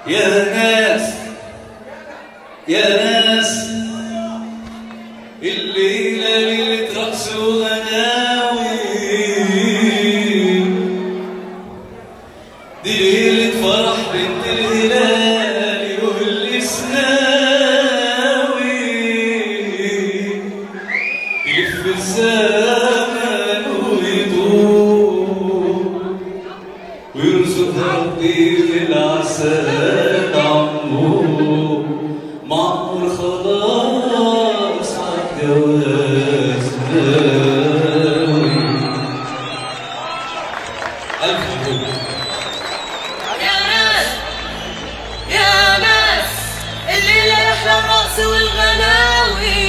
يا ناس يا ناس الليلة ليلة رقص وغناوي دي ليلة فرح بنت الهلال والإسناوي يلف الزمن ويدور ويرزق ربي في العسل عمو معمر خلاص عالجواز ناوي ألف مبروك يا ناس يا ناس الليلة يحلى الرقص والغناوي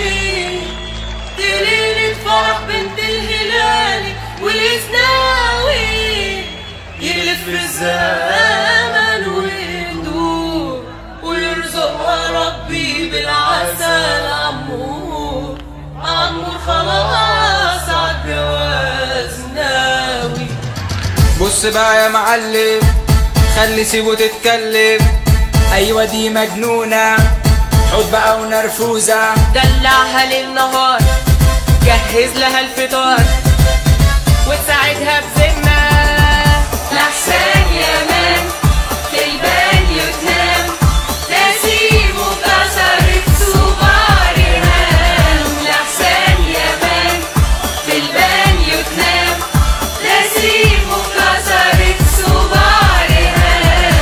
دي ليلة فرح بنت الهلال والإسناوي يلف الزمن ويدور ويرزقها ربي بالعسل عمور عمور خلاص عالجواز ناوي بص بقى يا معلم خلي سيبه تتكلم ايوه دي مجنونه حوت بقى ونرفوزه دلعها ليل نهار جهز لها الفطار وتساعدها بذمة لحسن يا مان في البانيو تنام نسيبه كسرت صباع رهان لحسن يا مان في البانيو تنام نسيبه كسرت صباع رهان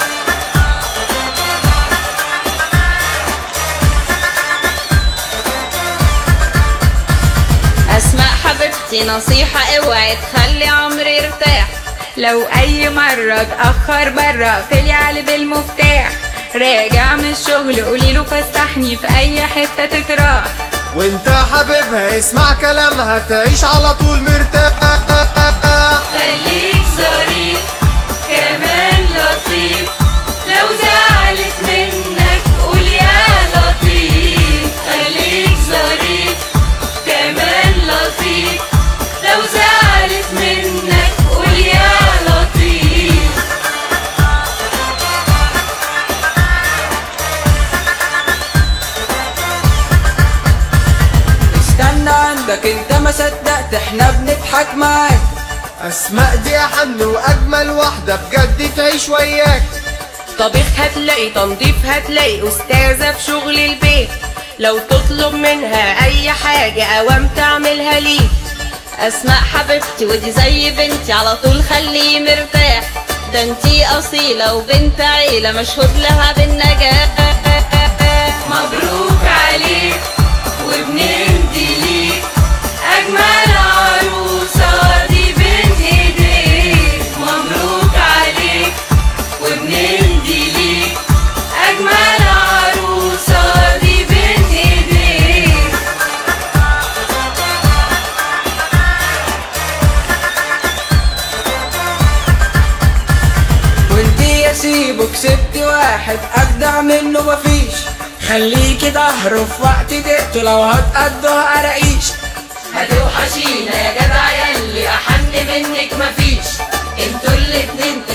اسماء حبيبتي نصيحة اوعي تخلي عمري يرتاح لو اي مرة اتأخر برا اقفلي علي بالمفتاح راجع من الشغل قوليله فسحني في اي حتة تتراح وانت حبيبها اسمع كلامها تعيش على طول مرتاح خليك ظريف كمان لطيف لو زعلت منك قول يا لطيف خليك ظريف كمان لطيف لو زعلت منك قول يا لطيف استنى عندك انت ما صدقت احنا بنضحك معاك اسماء دي احن واجمل واحده بجد تعيش وياك طبيخ هتلاقي تنظيف هتلاقي أستاذة في شغل البيت لو تطلب منها أي حاجة أوام تعملها ليك اسماء حبيبتي ودي زي بنتي على طول خليه مرتاح ده انتي اصيلة وبنت عيلة مشهود لها بالنجاح مبروك عليك وبنمضي ليك أجمل عروسة دي بنت إيديك مبروك عليك وبنمضي ليك أجمل عروسة دي بنت إيديك وانتي يا سيبو كسبت واحد اجدع منه مفيش خليكي ظهره في وقت دقته لو هتقضوا قراقيش هتوحشينا يا جدع ياللي أحن منك مفيش انتوا الاتنين